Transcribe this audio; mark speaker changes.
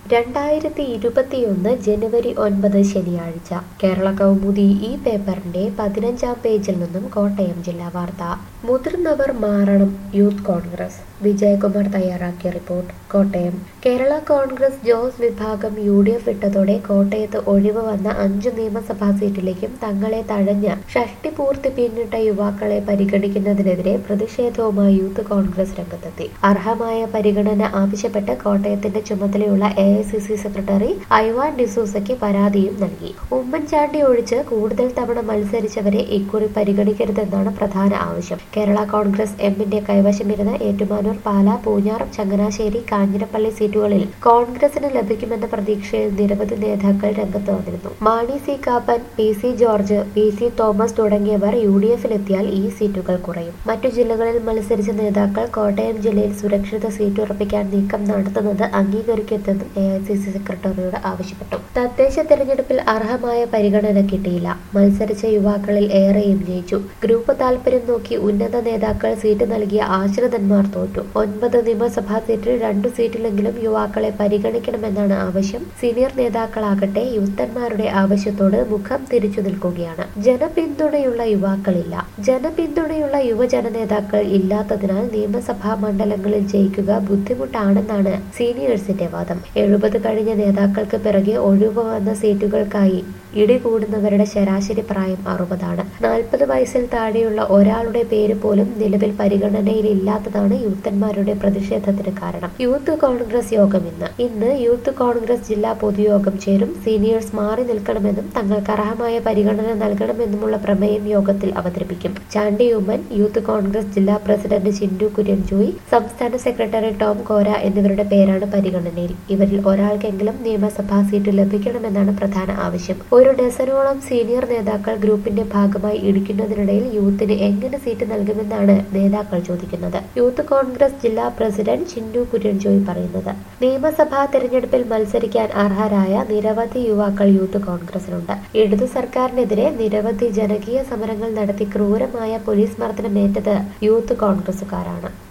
Speaker 1: രണ്ടായിരത്തി ഇരുപത്തിയൊന്ന് ജനുവരി ഒൻപത് ശനിയാഴ്ച കേരള കൗമുദി ഈ പേപ്പറിന്റെ പതിനഞ്ചാം പേജിൽ നിന്നും കോട്ടയം ജില്ലാ വാർത്ത മുതിർന്നവർ മാറണം യൂത്ത് കോൺഗ്രസ് വിജയകുമാർ തയ്യാറാക്കിയ റിപ്പോർട്ട് കോട്ടയം കേരള കോൺഗ്രസ് ജോസ് വിഭാഗം യു ഡി എഫ് വിട്ടതോടെ കോട്ടയത്ത് ഒഴിവ് വന്ന അഞ്ചു നിയമസഭാ സീറ്റിലേക്കും തങ്ങളെ തഴഞ്ഞ ഷഷ്ടി പൂർത്തി പിന്നിട്ട യുവാക്കളെ പരിഗണിക്കുന്നതിനെതിരെ പ്രതിഷേധവുമായി യൂത്ത് കോൺഗ്രസ് രംഗത്തെത്തി അർഹമായ പരിഗണന ആവശ്യപ്പെട്ട് കോട്ടയത്തിന്റെ ചുമതലയുള്ള A I C C secretary Ivan ഡിസൂസയ്ക്ക് പരാതിയും നൽകി ഉമ്മൻചാണ്ടി ഒഴിച്ച് കൂടുതൽ തവണ മത്സരിച്ചവരെ ഇക്കുറി പരിഗണിക്കരുതെന്നാണ് പ്രധാന ആവശ്യം കേരള കോൺഗ്രസ് എമ്മിന്റെ കൈവശമിരുന്ന ഏറ്റുമാനൂർ പാല പൂഞ്ഞാർ ചങ്ങനാശ്ശേരി കാഞ്ഞിരപ്പള്ളി സീറ്റുകളിൽ കോൺഗ്രസിന് ലഭിക്കുമെന്ന പ്രതീക്ഷയിൽ നിരവധി നേതാക്കൾ രംഗത്ത് വന്നിരുന്നു Mani C Kappan P C George P C Thomas തുടങ്ങിയവർ യു ഡി എഫിലെത്തിയാൽ ഈ സീറ്റുകൾ കുറയും മറ്റു ജില്ലകളിൽ മത്സരിച്ച നേതാക്കൾ കോട്ടയം ജില്ലയിൽ സുരക്ഷിത സീറ്റ് ഉറപ്പിക്കാൻ നീക്കം നടത്തുന്നത് അംഗീകരിക്കരുതെന്നും എ ഐ സി സി സെക്രട്ടറിയോട് ആവശ്യപ്പെട്ടു തദ്ദേശ തെരഞ്ഞെടുപ്പിൽ അർഹമായ പരിഗണന കിട്ടിയില്ല മത്സരിച്ച യുവാക്കളിൽ ഏറെയും ജയിച്ചു ഗ്രൂപ്പ് താൽപര്യം നോക്കി ഉന്നത നേതാക്കൾ സീറ്റ് നൽകിയ ആശ്രിതന്മാർ തോറ്റു ഒൻപത് നിയമസഭാ സീറ്റിൽ രണ്ടു സീറ്റിലെങ്കിലും യുവാക്കളെ പരിഗണിക്കണമെന്നാണ് ആവശ്യം സീനിയർ നേതാക്കളാകട്ടെ യുവത്തന്മാരുടെ ആവശ്യത്തോട് മുഖം തിരിച്ചു നിൽക്കുകയാണ് ജനപിന്തുണയുള്ള യുവാക്കളില്ല ജനപിന്തുണയുള്ള യുവജന നേതാക്കൾ ഇല്ലാത്തതിനാൽ നിയമസഭാ മണ്ഡലങ്ങളിൽ ജയിക്കുക ബുദ്ധിമുട്ടാണെന്നാണ് സീനിയേഴ്സിന്റെ വാദം എഴുപത് കഴിഞ്ഞ നേതാക്കൾക്ക് പിറകെ ഒഴിവ് വന്ന സീറ്റുകൾക്കായി ഇടികൂടുന്നവരുടെ ശരാശരി പ്രായം അറുപതാണ് നാൽപ്പത് വയസ്സിൽ താഴെയുള്ള ഒരാളുടെ പേര് പോലും നിലവിൽ പരിഗണനയിലില്ലാത്തതാണ് യൂത്തന്മാരുടെ പ്രതിഷേധത്തിന് കാരണം യൂത്ത് കോൺഗ്രസ് യോഗം ഇന്ന് ഇന്ന് യൂത്ത് കോൺഗ്രസ് ജില്ലാ പൊതുയോഗം ചേരും സീനിയേഴ്സ് മാറി നിൽക്കണമെന്നും തങ്ങൾക്ക് അർഹമായ പരിഗണന നൽകണമെന്നുമുള്ള പ്രമേയം യോഗത്തിൽ അവതരിപ്പിക്കും ചാണ്ടി ഉമ്മൻ യൂത്ത് കോൺഗ്രസ് ജില്ലാ പ്രസിഡന്റ് ചിൻഡു കുര്യൻ ജോയി സംസ്ഥാന സെക്രട്ടറി ടോം കോര എന്നിവരുടെ പേരാണ് പരിഗണനയിൽ ഇവരിൽ ഒരാൾക്കെങ്കിലും നിയമസഭാ സീറ്റ് ലഭിക്കണമെന്നാണ് പ്രധാന ആവശ്യം ഒരു ഡസനോളം സീനിയർ നേതാക്കൾ ഗ്രൂപ്പിന്റെ ഭാഗമായി ഇടിക്കുന്നതിനിടയിൽ യൂത്തിന് എങ്ങനെ സീറ്റ് നൽകുമെന്നാണ് നേതാക്കൾ ചോദിക്കുന്നത് യൂത്ത് കോൺഗ്രസ് ജില്ലാ പ്രസിഡന്റ് ചിന്നു കുര്യൻജോയ് പറയുന്നത് നിയമസഭാ തെരഞ്ഞെടുപ്പിൽ മത്സരിക്കാൻ അർഹരായ നിരവധി യുവാക്കൾ യൂത്ത് കോൺഗ്രസിലുണ്ട് ഇടതു സർക്കാരിനെതിരെ നിരവധി ജനകീയ സമരങ്ങൾ നടത്തി ക്രൂരമായ പോലീസ് മർദ്ദനമേറ്റത് യൂത്ത് കോൺഗ്രസുകാരാണ്